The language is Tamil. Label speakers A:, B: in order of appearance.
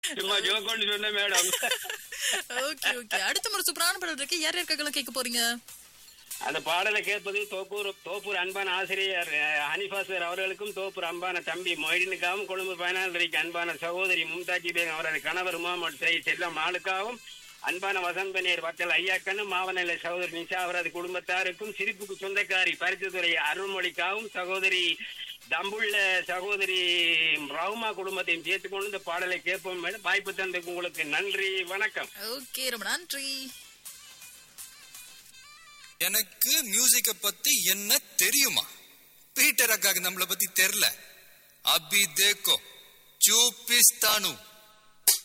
A: சும்மா ஜோக்கோன்னு சொன்னேன் மேடம்
B: ஓகே ஓகே அடுத்த ஒரு சூப்பரான பாடல் இருக்கு யார் யாருக்காக கேட்க போறீங்க
A: அந்த பாடலை கேட்பது தோப்பூர் தோப்பூர் அன்பான ஆசிரியர் அஹ், ஹனிஃபா சார் அவர்களுக்கும் தோப்பூர் அன்பான தம்பி மொய்டினுக்காகவும் கொழும்பு பயனாளருக்கு அன்பான சகோதரி மும்தாஜி பேகம் அவரது கணவர் முகமது சை செல்லம் ஆளுக்காகவும் அன்பான வசந்தநேர் வக்கல் ஐயாக்கனும் மாவநிலை சகோதரி நிஷா அவரது குடும்பத்தாருக்கும் சிரிப்புக்கு சொந்தக்காரி பரிசுத்துறை அருள்மொழிக்காகவும் சகோதரி தம்புள்ள சகோதரி ரவுமா குடும்பத்தையும் சேர்த்துக்கொண்டு இந்த பாடலை கேட்போம் மேடம் வாய்ப்பு தந்ததுக்கு உங்களுக்கு நன்றி வணக்கம்
B: ஓகே ரொம்ப நன்றி
C: எனக்கு மியூசிக்க பத்தி என்ன தெரியுமா பீட்டர் அக்காக்கு நம்மள பத்தி தெரியல அபி தேக்கோ చూపిస్తాను